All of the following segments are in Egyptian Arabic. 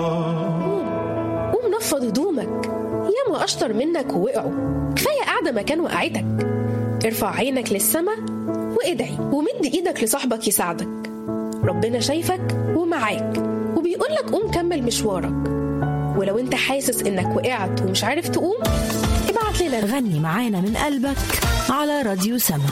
قوم قوم نفض هدومك ياما اشطر منك ووقعوا كفايه قاعده مكان وقعتك ارفع عينك للسما وادعي ومد ايدك لصاحبك يساعدك ربنا شايفك ومعاك وبيقولك قوم كمل مشوارك ولو انت حاسس انك وقعت ومش عارف تقوم ابعت لنا غني معانا من قلبك على راديو سما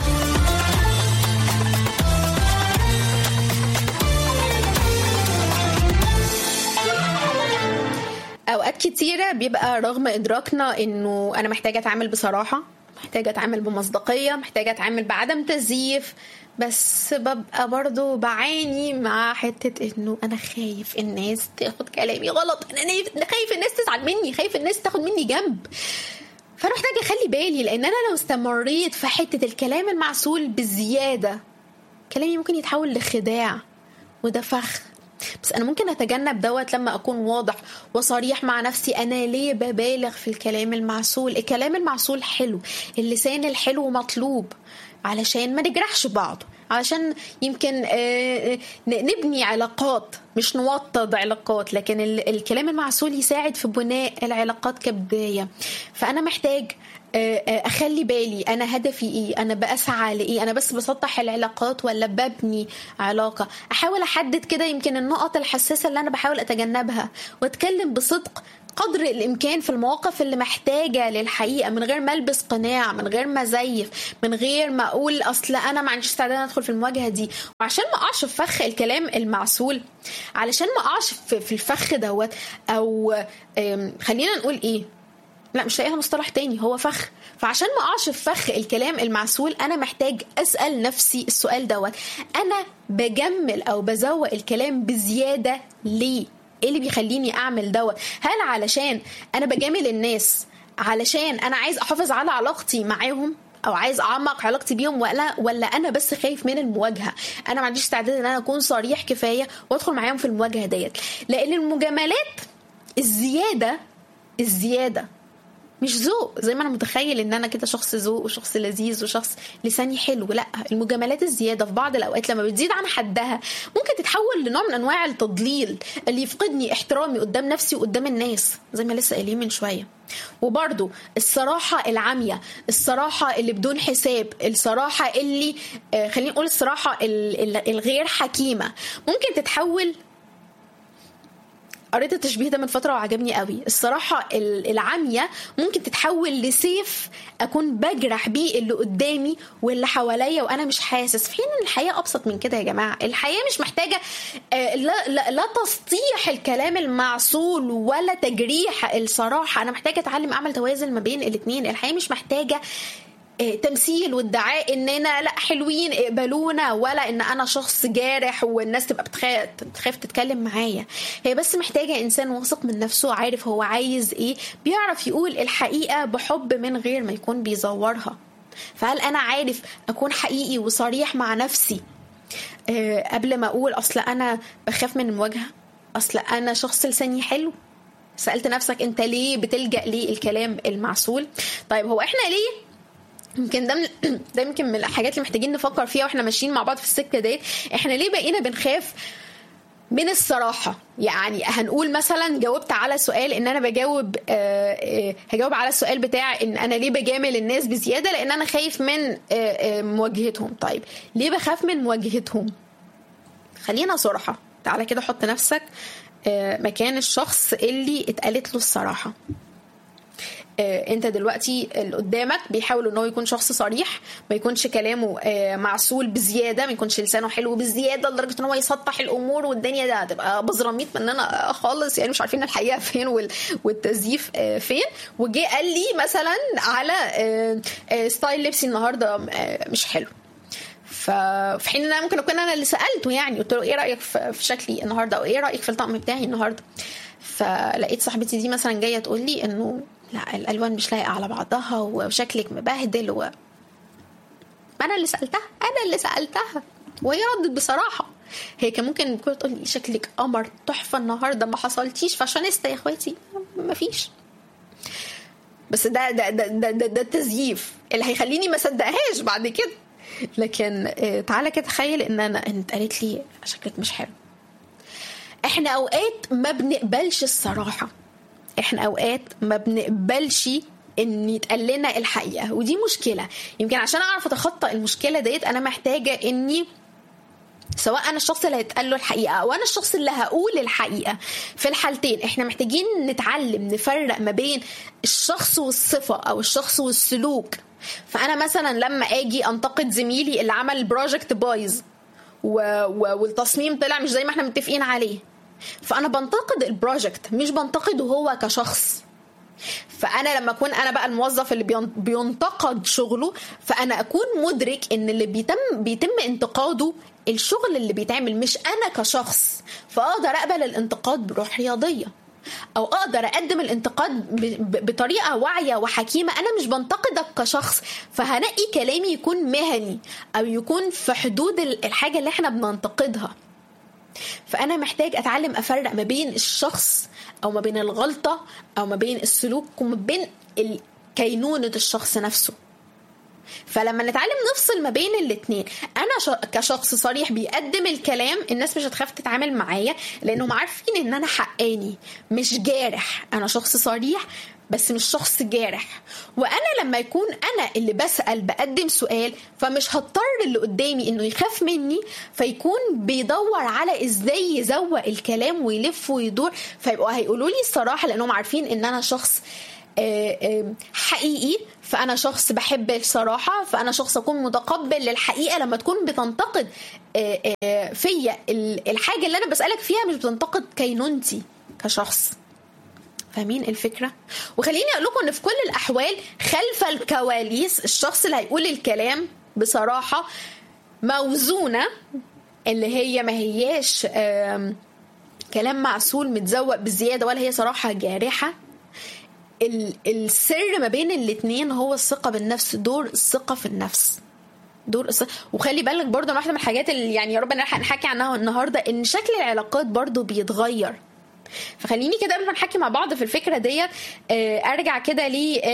اوقات كتيره بيبقى رغم ادراكنا انه انا محتاجه اتعامل بصراحه محتاجه اتعامل بمصداقيه محتاجه اتعامل بعدم تزييف بس ببقى برضو بعاني مع حتة انه انا خايف الناس تاخد كلامي غلط انا خايف الناس تزعل مني خايف الناس تاخد مني جنب فانا محتاجه اخلي بالي لان انا لو استمريت في حته الكلام المعسول بالزياده كلامي ممكن يتحول لخداع وده فخ بس انا ممكن اتجنب دوت لما اكون واضح وصريح مع نفسي انا ليه ببالغ في الكلام المعسول الكلام المعسول حلو اللسان الحلو مطلوب علشان ما نجرحش بعض علشان يمكن نبني علاقات مش نوطد علاقات لكن الكلام المعسول يساعد في بناء العلاقات كبداية فأنا محتاج اخلي بالي انا هدفي ايه انا بسعى لايه انا بس بسطح العلاقات ولا ببني علاقه احاول احدد كده يمكن النقط الحساسه اللي انا بحاول اتجنبها واتكلم بصدق قدر الامكان في المواقف اللي محتاجه للحقيقه من غير ما البس قناع من غير ما ازيف من غير ما اقول اصل انا ما عنديش استعداد ادخل في المواجهه دي وعشان ما اقعش في فخ الكلام المعسول علشان ما اقعش في الفخ دوت او خلينا نقول ايه لا مش لاقيها مصطلح تاني هو فخ فعشان ما اقعش في فخ الكلام المعسول انا محتاج اسال نفسي السؤال دوت انا بجمل او بزوق الكلام بزياده ليه ايه اللي بيخليني اعمل دوت هل علشان انا بجامل الناس علشان انا عايز احافظ على علاقتي معاهم او عايز اعمق علاقتي بيهم ولا ولا انا بس خايف من المواجهه انا ما عنديش استعداد ان انا اكون صريح كفايه وادخل معاهم في المواجهه ديت لان المجاملات الزياده الزياده مش ذوق زي ما انا متخيل ان انا كده شخص ذوق وشخص لذيذ وشخص لساني حلو لا المجاملات الزياده في بعض الاوقات لما بتزيد عن حدها ممكن تتحول لنوع من انواع التضليل اللي يفقدني احترامي قدام نفسي وقدام الناس زي ما لسه قايلين من شويه وبرضو الصراحة العامية الصراحة اللي بدون حساب الصراحة اللي آه خلينا نقول الصراحة الغير حكيمة ممكن تتحول قريت التشبيه ده من فتره وعجبني قوي الصراحه العاميه ممكن تتحول لسيف اكون بجرح بيه اللي قدامي واللي حواليا وانا مش حاسس في حين ان الحياه ابسط من كده يا جماعه الحياه مش محتاجه لا, لا, لا تسطيح الكلام المعسول ولا تجريح الصراحه انا محتاجه اتعلم اعمل توازن ما بين الاثنين الحياه مش محتاجه تمثيل وادعاء اننا لا حلوين اقبلونا ولا ان انا شخص جارح والناس تبقى بتخاف بتخاف تتكلم معايا هي بس محتاجه انسان واثق من نفسه عارف هو عايز ايه بيعرف يقول الحقيقه بحب من غير ما يكون بيزورها فهل انا عارف اكون حقيقي وصريح مع نفسي أه قبل ما اقول اصل انا بخاف من المواجهه اصل انا شخص لساني حلو سالت نفسك انت ليه بتلجا للكلام المعسول طيب هو احنا ليه يمكن ده من ده يمكن من الحاجات اللي محتاجين نفكر فيها واحنا ماشيين مع بعض في السكه ديت احنا ليه بقينا بنخاف من الصراحة يعني هنقول مثلا جاوبت على سؤال ان انا بجاوب آه آه هجاوب على السؤال بتاع ان انا ليه بجامل الناس بزيادة لان انا خايف من آه مواجهتهم طيب ليه بخاف من مواجهتهم خلينا صراحة تعالى كده حط نفسك مكان الشخص اللي اتقالت له الصراحة انت دلوقتي اللي قدامك بيحاول ان هو يكون شخص صريح ما يكونش كلامه معسول بزياده ما يكونش لسانه حلو بزياده لدرجه ان هو يسطح الامور والدنيا ده هتبقى بزراميط مننا خالص يعني مش عارفين الحقيقه فين والتزييف فين وجه قال لي مثلا على ستايل لبسي النهارده مش حلو ففي حين ان انا ممكن اكون انا اللي سالته يعني قلت له ايه رايك في شكلي النهارده او ايه رايك في الطقم بتاعي النهارده فلقيت صاحبتي دي مثلا جايه تقول لي انه لا الالوان مش لايقه على بعضها وشكلك مبهدل و ما انا اللي سالتها انا اللي سالتها وهي ردت بصراحه هي كان ممكن تكون تقول لي شكلك قمر تحفه النهارده ما حصلتيش فاشونيستا يا اخواتي ما فيش بس ده ده ده ده, ده, ده التزييف اللي هيخليني ما صدقهاش بعد كده لكن تعالى كده تخيل ان انا انت قالت لي شكلك مش حلو احنا اوقات ما بنقبلش الصراحه احنا اوقات ما بنقبلش ان يتقال لنا الحقيقه ودي مشكله يمكن عشان اعرف اتخطى المشكله ديت انا محتاجه اني سواء انا الشخص اللي هيتقال له الحقيقه او انا الشخص اللي هقول الحقيقه في الحالتين احنا محتاجين نتعلم نفرق ما بين الشخص والصفه او الشخص والسلوك فانا مثلا لما اجي انتقد زميلي اللي عمل بروجكت بايظ و... و... والتصميم طلع مش زي ما احنا متفقين عليه فانا بنتقد البروجكت مش بنتقده هو كشخص فانا لما اكون انا بقى الموظف اللي بين- بينتقد شغله فانا اكون مدرك ان اللي بيتم بيتم انتقاده الشغل اللي بيتعمل مش انا كشخص فاقدر اقبل الانتقاد بروح رياضيه او اقدر اقدم الانتقاد ب- ب- بطريقه واعيه وحكيمه انا مش بنتقدك كشخص فهنقي كلامي يكون مهني او يكون في حدود ال- الحاجه اللي احنا بننتقدها فانا محتاج اتعلم افرق ما بين الشخص او ما بين الغلطه او ما بين السلوك وما بين ال- كينونه الشخص نفسه فلما نتعلم نفصل ما بين الاتنين انا ش- كشخص صريح بيقدم الكلام الناس مش هتخاف تتعامل معايا لانهم عارفين ان انا حقاني مش جارح انا شخص صريح بس مش شخص جارح وانا لما يكون انا اللي بسال بقدم سؤال فمش هضطر اللي قدامي انه يخاف مني فيكون بيدور على ازاي يزوق الكلام ويلف ويدور فيبقوا هيقولوا لي الصراحه لانهم عارفين ان انا شخص آه، آه، حقيقي فانا شخص بحب الصراحه فانا شخص اكون متقبل للحقيقه لما تكون بتنتقد آه، آه، فيا ال- الحاجه اللي انا بسالك فيها مش بتنتقد كينونتي كشخص فاهمين الفكره وخليني اقول لكم ان في كل الاحوال خلف الكواليس الشخص اللي هيقول الكلام بصراحه موزونه اللي هي ما هياش آم، كلام معسول متزوق بزياده ولا هي صراحه جارحه ال- السر ما بين الاتنين هو الثقة بالنفس دور الثقة في النفس دور الثقة وخلي بالك برضه واحدة من الحاجات اللي يعني يا رب نلحق نحكي عنها النهاردة ان شكل العلاقات برضه بيتغير فخليني كده قبل ما نحكي مع بعض في الفكره ديت آه، ارجع كده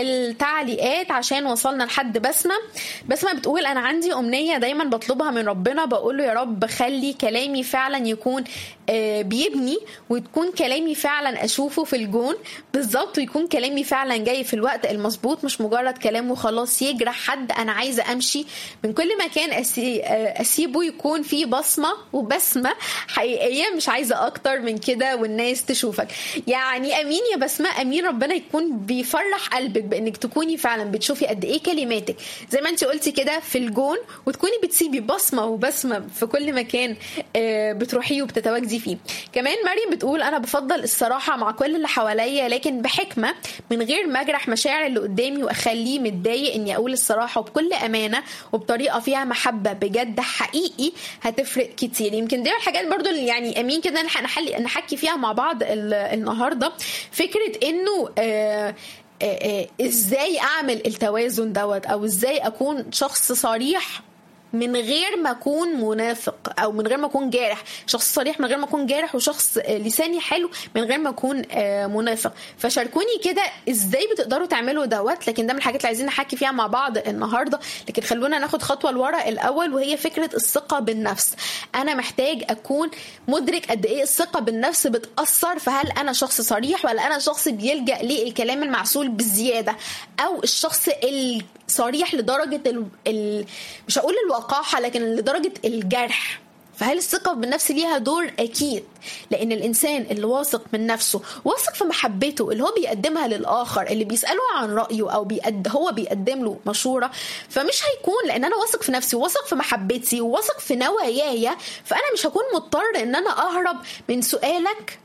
للتعليقات عشان وصلنا لحد بسمه بسمه بتقول انا عندي امنيه دايما بطلبها من ربنا بقول له يا رب خلي كلامي فعلا يكون آه، بيبني وتكون كلامي فعلا اشوفه في الجون بالظبط ويكون كلامي فعلا جاي في الوقت المظبوط مش مجرد كلام وخلاص يجرح حد انا عايزه امشي من كل مكان أسي- آه، اسيبه يكون فيه بصمه وبسمه حقيقيه مش عايزه اكتر من كده والناس تشوفك يعني امين يا بسمه امين ربنا يكون بيفرح قلبك بانك تكوني فعلا بتشوفي قد ايه كلماتك زي ما انت قلتي كده في الجون وتكوني بتسيبي بصمه وبسمه في كل مكان آه، بتروحيه وبتتواجدي فيه كمان مريم بتقول انا بفضل الصراحه مع كل اللي حواليا لكن بحكمه من غير ما اجرح مشاعر اللي قدامي واخليه متضايق اني اقول الصراحه وبكل امانه وبطريقه فيها محبه بجد حقيقي هتفرق كتير يمكن دي من الحاجات برضو اللي يعني امين كده نلحق نحل نحكي فيها مع بعض ال- النهارده فكره انه آه آه، آه، ازاي اعمل التوازن دوت او ازاي اكون شخص صريح من غير ما اكون منافق او من غير ما اكون جارح شخص صريح من غير ما اكون جارح وشخص آه، لساني حلو من غير ما اكون آه، منافق فشاركوني كده ازاي بتقدروا تعملوا دوت لكن ده من الحاجات اللي عايزين نحكي فيها مع بعض النهارده لكن خلونا ناخد خطوه لورا الاول وهي فكره الثقه بالنفس انا محتاج اكون مدرك قد ايه الثقه بالنفس بتاثر فهل انا شخص صريح ولا انا شخص بيلجا للكلام المعسول بالزياده او الشخص الصريح لدرجه ال... ال... مش هقول الوقاحه لكن لدرجه الجرح فهل الثقة بالنفس ليها دور؟ أكيد لأن الإنسان اللي واثق من نفسه واثق في محبته اللي هو بيقدمها للآخر اللي بيسأله عن رأيه أو بيقد هو بيقدم له مشورة فمش هيكون لأن أنا واثق في نفسي واثق في محبتي وواثق في نواياي فأنا مش هكون مضطر إن أنا أهرب من سؤالك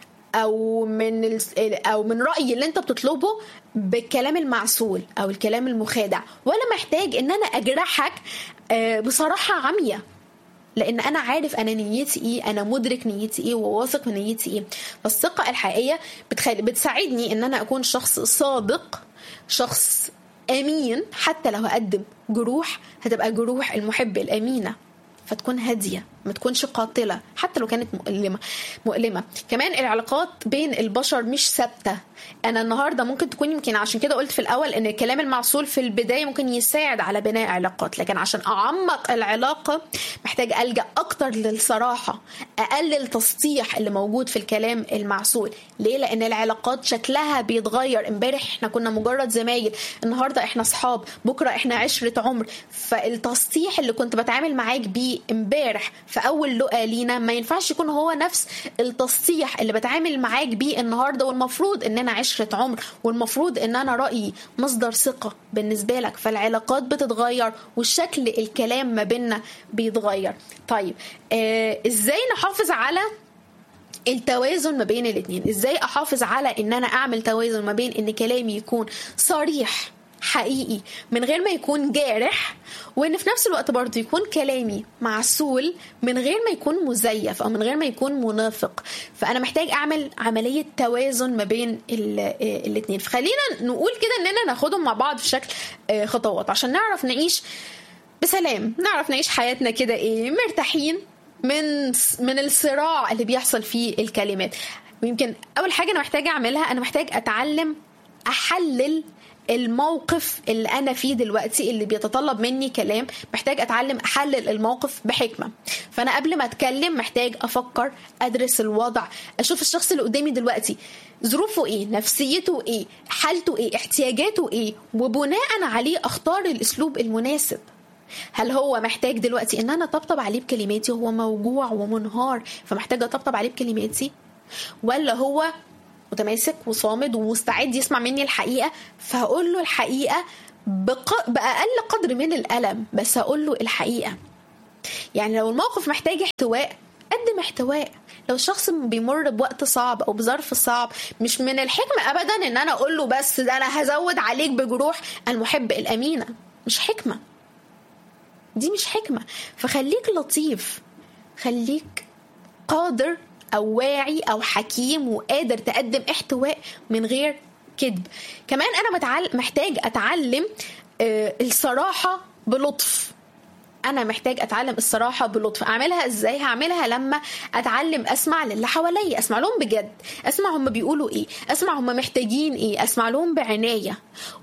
او من ال- او من راي اللي انت بتطلبه بالكلام المعسول او الكلام المخادع ولا محتاج ان انا اجرحك آه، بصراحه عمياء لان انا عارف انا نيتي ايه انا مدرك نيتي ايه وواثق من نيتي ايه فالثقه الحقيقيه بتخل... بتساعدني ان انا اكون شخص صادق شخص امين حتى لو هقدم جروح هتبقى جروح المحب الامينه فتكون هاديه ما تكونش قاتله حتى لو كانت مؤلمه مؤلمه كمان العلاقات بين البشر مش ثابته انا النهارده ممكن تكون يمكن عشان كده قلت في الاول ان الكلام المعسول في البدايه ممكن يساعد على بناء علاقات لكن عشان اعمق العلاقه محتاج الجا اكتر للصراحه اقلل تسطيح اللي موجود في الكلام المعسول ليه لان العلاقات شكلها بيتغير امبارح احنا كنا مجرد زمايل النهارده احنا اصحاب بكره احنا عشره عمر فالتسطيح اللي كنت بتعامل معاك بيه امبارح في اول لقا لينا ما ينفعش يكون هو نفس التسطيح اللي بتعامل معاك بيه النهارده والمفروض ان انا عشره عمر والمفروض ان انا رايي مصدر ثقه بالنسبه لك فالعلاقات بتتغير والشكل الكلام ما بيننا بيتغير طيب آه ازاي نحافظ على التوازن ما بين الاثنين ازاي احافظ على ان انا اعمل توازن ما بين ان كلامي يكون صريح حقيقي من غير ما يكون جارح وان في نفس الوقت برضه يكون كلامي معسول من غير ما يكون مزيف او من غير ما يكون منافق فانا محتاج اعمل عمليه توازن ما بين الاثنين فخلينا نقول كده اننا ناخدهم مع بعض في شكل خطوات عشان نعرف نعيش بسلام نعرف نعيش حياتنا كده ايه مرتاحين من من الصراع اللي بيحصل فيه الكلمات ويمكن اول حاجه انا محتاجه اعملها انا محتاج اتعلم احلل الموقف اللي انا فيه دلوقتي اللي بيتطلب مني كلام محتاج اتعلم احلل الموقف بحكمه فانا قبل ما اتكلم محتاج افكر ادرس الوضع اشوف الشخص اللي قدامي دلوقتي ظروفه ايه نفسيته ايه حالته ايه احتياجاته ايه وبناء عليه اختار الاسلوب المناسب هل هو محتاج دلوقتي ان انا طبطب عليه بكلماتي هو موجوع ومنهار فمحتاجه اطبطب عليه بكلماتي ولا هو متماسك وصامد ومستعد يسمع مني الحقيقه فهقول له الحقيقه بق... باقل قدر من الالم بس هقول له الحقيقه يعني لو الموقف محتاج احتواء قدم احتواء لو الشخص بيمر بوقت صعب او بظرف صعب مش من الحكمه ابدا ان انا اقول له بس ده انا هزود عليك بجروح المحب الامينه مش حكمه دي مش حكمه فخليك لطيف خليك قادر او واعي او حكيم وقادر تقدم احتواء من غير كذب كمان انا متعل... محتاج اتعلم آه الصراحه بلطف انا محتاج اتعلم الصراحه بلطف اعملها ازاي هعملها لما اتعلم اسمع للي حواليا اسمع لهم بجد اسمع هم بيقولوا ايه اسمع هم محتاجين ايه اسمع لهم بعنايه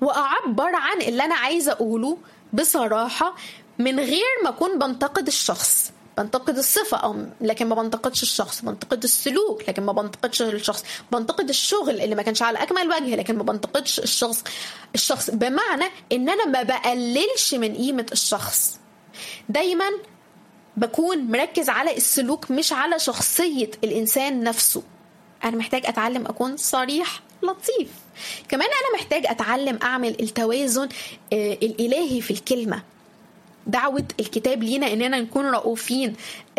واعبر عن اللي انا عايزه اقوله بصراحه من غير ما اكون بنتقد الشخص بنتقد الصفة أو لكن ما بنتقدش الشخص بنتقد السلوك لكن ما بنتقدش الشخص بنتقد الشغل اللي ما كانش على أكمل وجه لكن ما بنتقدش الشخص الشخص بمعنى إن أنا ما بقللش من قيمة الشخص دايما بكون مركز على السلوك مش على شخصية الإنسان نفسه أنا محتاج أتعلم أكون صريح لطيف كمان أنا محتاج أتعلم أعمل التوازن الإلهي في الكلمة دعوة الكتاب لينا اننا نكون رؤوفين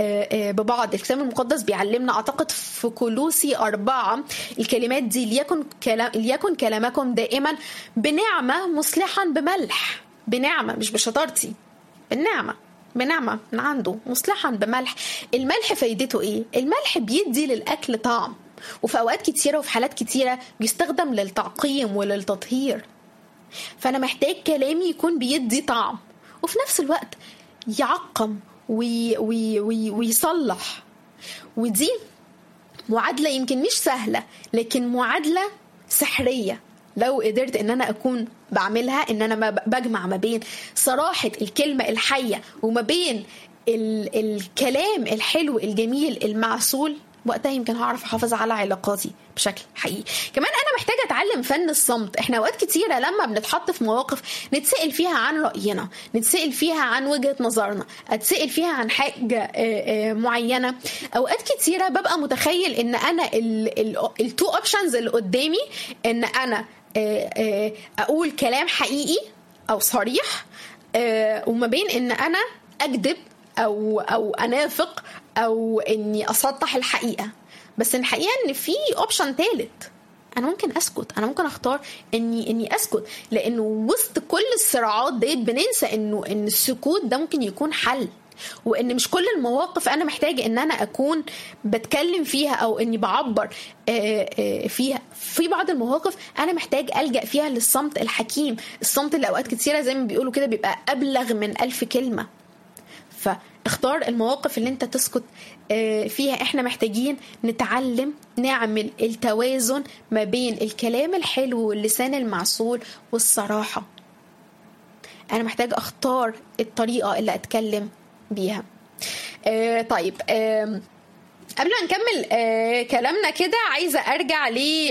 ببعض الكتاب المقدس بيعلمنا اعتقد في كولوسي أربعة الكلمات دي ليكن كلام ليكن كلامكم دائما بنعمة مصلحا بملح بنعمة مش بشطارتي بالنعمة بنعمة من عنده مصلحا بملح الملح فايدته ايه الملح بيدي للاكل طعم وفي اوقات كتيره وفي حالات كتيره بيستخدم للتعقيم وللتطهير فانا محتاج كلامي يكون بيدي طعم وفي نفس الوقت يعقم وي وي وي ويصلح ودي معادله يمكن مش سهله لكن معادله سحريه لو قدرت ان انا اكون بعملها ان انا بجمع ما بين صراحه الكلمه الحيه وما بين ال الكلام الحلو الجميل المعسول وقتها يمكن هعرف احافظ على علاقاتي بشكل حقيقي كمان انا محتاجه اتعلم فن الصمت احنا اوقات كتيره لما بنتحط في مواقف نتسال فيها عن راينا نتسال فيها عن وجهه نظرنا اتسال فيها عن حاجه معينه اوقات كتيره ببقى متخيل ان انا التو اوبشنز اللي قدامي ان انا اقول كلام حقيقي او صريح وما بين ان انا اكذب او او انافق او اني اسطح الحقيقه بس الحقيقه ان في اوبشن ثالث انا ممكن اسكت انا ممكن اختار اني اني اسكت لانه وسط كل الصراعات ديت بننسى انه ان السكوت ده ممكن يكون حل وان مش كل المواقف انا محتاجه ان انا اكون بتكلم فيها او اني بعبر فيها في بعض المواقف انا محتاج الجا فيها للصمت الحكيم الصمت اللي اوقات كتيره زي ما بيقولوا كده بيبقى ابلغ من ألف كلمه ف اختار المواقف اللي انت تسكت آه، فيها احنا محتاجين نتعلم نعمل التوازن ما بين الكلام الحلو واللسان المعسول والصراحة انا محتاج اختار الطريقة اللي اتكلم بيها آه، طيب آم، قبل ما نكمل آه كلامنا كده عايزه ارجع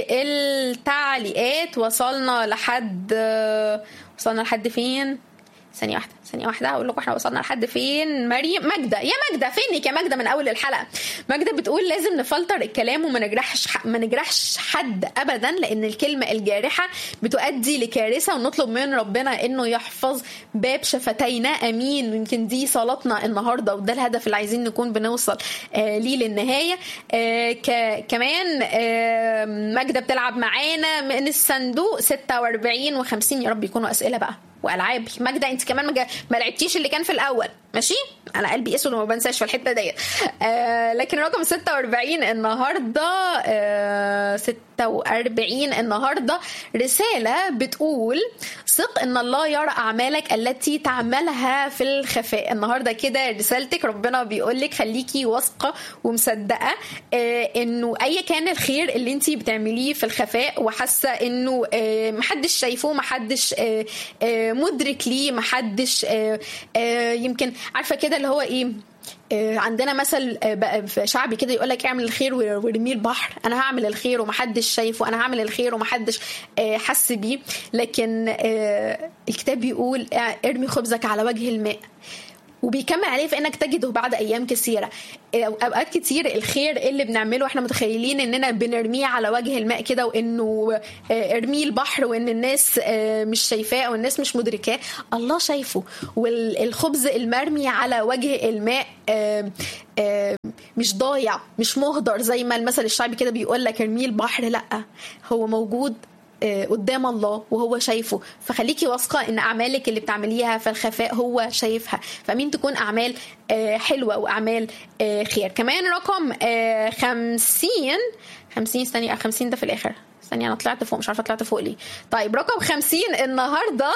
للتعليقات وصلنا لحد آه وصلنا لحد فين ثانية واحدة ثانية واحدة هقول لكم احنا وصلنا لحد فين مريم ماجدة يا ماجدة فينك يا ماجدة من أول الحلقة ماجدة بتقول لازم نفلتر الكلام وما نجرحش ما نجرحش حد أبدا لأن الكلمة الجارحة بتؤدي لكارثة ونطلب من ربنا إنه يحفظ باب شفتينا أمين ويمكن دي صلاتنا النهاردة وده الهدف اللي عايزين نكون بنوصل آه ليه للنهاية آه ك- كمان آه ماجدة بتلعب معانا من الصندوق 46 و50 يا رب يكونوا أسئلة بقى والعاب ماجده انت كمان ما جا- ما لعبتيش اللي كان في الاول ماشي انا قلبي اسود وما بنساش في الحته ديت آه لكن رقم 46 النهارده آه 46 النهارده رساله بتقول ثق ان الله يرى اعمالك التي تعملها في الخفاء النهارده كده رسالتك ربنا بيقول لك خليكي واثقه ومصدقه آه انه اي كان الخير اللي انت بتعمليه في الخفاء وحاسه انه آه محدش شايفه محدش آه آه مدرك ليه محدش آه آه يمكن عارفه كده اللي هو ايه آه، عندنا مثل آه، بقى في شعبي كده يقول لك اعمل الخير وارميه البحر انا هعمل الخير ومحدش شايفه انا هعمل الخير ومحدش آه، حس بيه لكن آه، الكتاب بيقول آه، ارمي خبزك على وجه الماء وبيكمل عليه فانك تجده بعد ايام كثيره اوقات كتير الخير اللي بنعمله احنا متخيلين اننا بنرميه على وجه الماء كده وانه آه، ارميه البحر وان الناس آه، مش شايفاه والناس مش مدركاه الله شايفه والخبز المرمي على وجه الماء آه، آه، مش ضايع مش مهدر زي ما المثل الشعبي كده بيقول لك ارميه البحر لا هو موجود آه، قدام الله وهو شايفه فخليكي واثقه ان اعمالك اللي بتعمليها في الخفاء هو شايفها فمين تكون اعمال آه، حلوه واعمال آه، خير كمان رقم آه، 50 50 ثانيه 50 ده في الاخر ثانية أنا طلعت فوق مش عارفة طلعت فوق ليه طيب رقم 50 النهاردة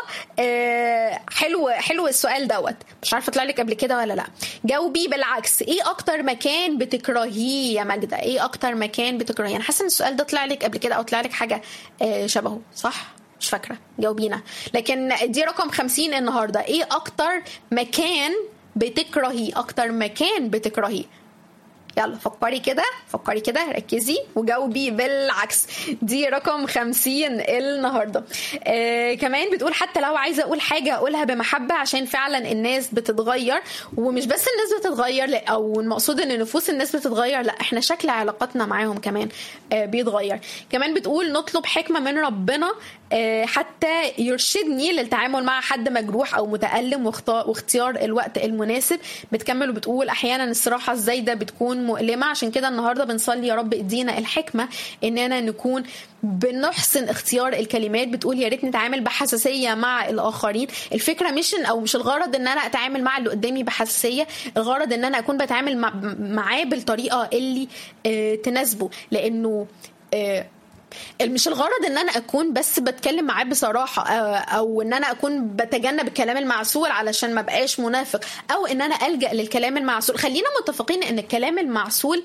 آه حلو حلو السؤال دوت مش عارفة أطلع لك قبل كده ولا لا جاوبي بالعكس إيه أكتر مكان بتكرهيه يا ماجدة إيه أكتر مكان بتكرهيه أنا حاسة إن السؤال ده طلع لك قبل كده أو طلع لك حاجة آه شبهه صح مش فاكرة جاوبينا لكن دي رقم 50 النهاردة إيه أكتر مكان بتكرهيه أكتر مكان بتكرهيه يلا فكري كده فكري كده ركزي وجاوبي بالعكس دي رقم 50 النهارده آه كمان بتقول حتى لو عايزه اقول حاجه اقولها بمحبه عشان فعلا الناس بتتغير ومش بس الناس بتتغير لا او المقصود ان نفوس الناس بتتغير لا احنا شكل علاقاتنا معاهم كمان آه بيتغير كمان بتقول نطلب حكمه من ربنا آه حتى يرشدني للتعامل مع حد مجروح او متالم واختار واختيار الوقت المناسب بتكمل وبتقول احيانا الصراحه الزايده بتكون مؤلمه عشان كده النهارده بنصلي يا رب ادينا الحكمه اننا نكون بنحسن اختيار الكلمات بتقول يا ريت نتعامل بحساسيه مع الاخرين الفكره مش إن او مش الغرض ان انا اتعامل مع اللي قدامي بحساسيه الغرض ان انا اكون بتعامل مع معاه بالطريقه اللي آه تناسبه لانه آه مش الغرض ان انا اكون بس بتكلم معاه بصراحه او ان انا اكون بتجنب الكلام المعسول علشان ما بقاش منافق او ان انا الجا للكلام المعسول خلينا متفقين ان الكلام المعسول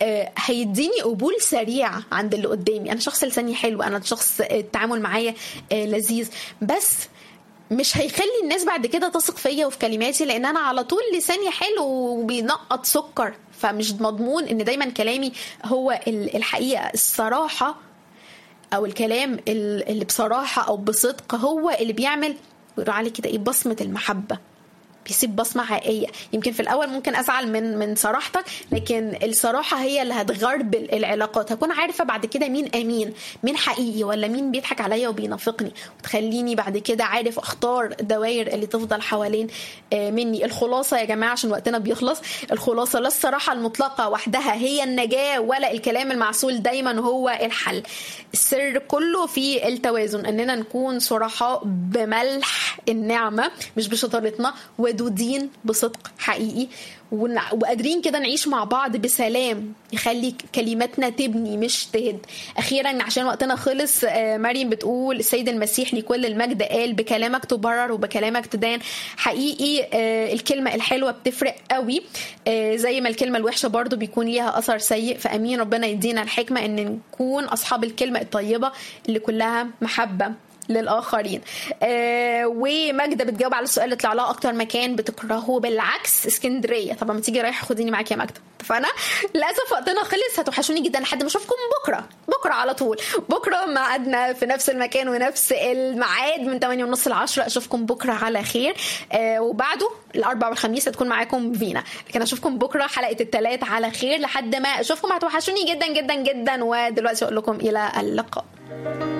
هيديني قبول سريع عند اللي قدامي انا شخص لساني حلو انا شخص التعامل معايا لذيذ بس مش هيخلي الناس بعد كده تثق فيا وفي كلماتي لان انا على طول لساني حلو وبينقط سكر فمش مضمون ان دايما كلامي هو الحقيقه الصراحه او الكلام اللي بصراحه او بصدق هو اللي بيعمل بيقولوا عليه كده ايه بصمه المحبه بيسيب بصمه حقيقيه يمكن في الاول ممكن ازعل من من صراحتك لكن الصراحه هي اللي هتغربل العلاقات هكون عارفه بعد كده مين امين مين حقيقي ولا مين بيضحك عليا وبينافقني وتخليني بعد كده عارف اختار الدوائر اللي تفضل حوالين مني الخلاصه يا جماعه عشان وقتنا بيخلص الخلاصه لا الصراحه المطلقه وحدها هي النجاه ولا الكلام المعسول دايما هو الحل السر كله في التوازن اننا نكون صرحاء بملح النعمه مش بشطارتنا ودون ودودين بصدق حقيقي ونع- وقادرين كده نعيش مع بعض بسلام يخلي كلماتنا تبني مش تهد اخيرا عشان وقتنا خلص آه، مريم بتقول السيد المسيح لكل المجد قال بكلامك تبرر وبكلامك تدان حقيقي آه، الكلمه الحلوه بتفرق قوي آه، زي ما الكلمه الوحشه برضو بيكون ليها اثر سيء فامين ربنا يدينا الحكمه ان نكون اصحاب الكلمه الطيبه اللي كلها محبه للاخرين آه وماجده بتجاوب على السؤال اللي طلع لها اكتر مكان بتكرهه بالعكس اسكندريه طب ما تيجي رايحه خديني معاكي يا ماجده فانا للاسف وقتنا خلص هتوحشوني جدا لحد ما اشوفكم بكره بكره على طول بكره ميعادنا في نفس المكان ونفس الميعاد من 8 ونص ل 10 اشوفكم بكره على خير آه وبعده الاربع والخميس هتكون معاكم فينا لكن اشوفكم بكره حلقه الثلاث على خير لحد ما اشوفكم هتوحشوني جدا جدا جدا ودلوقتي اقول لكم الى اللقاء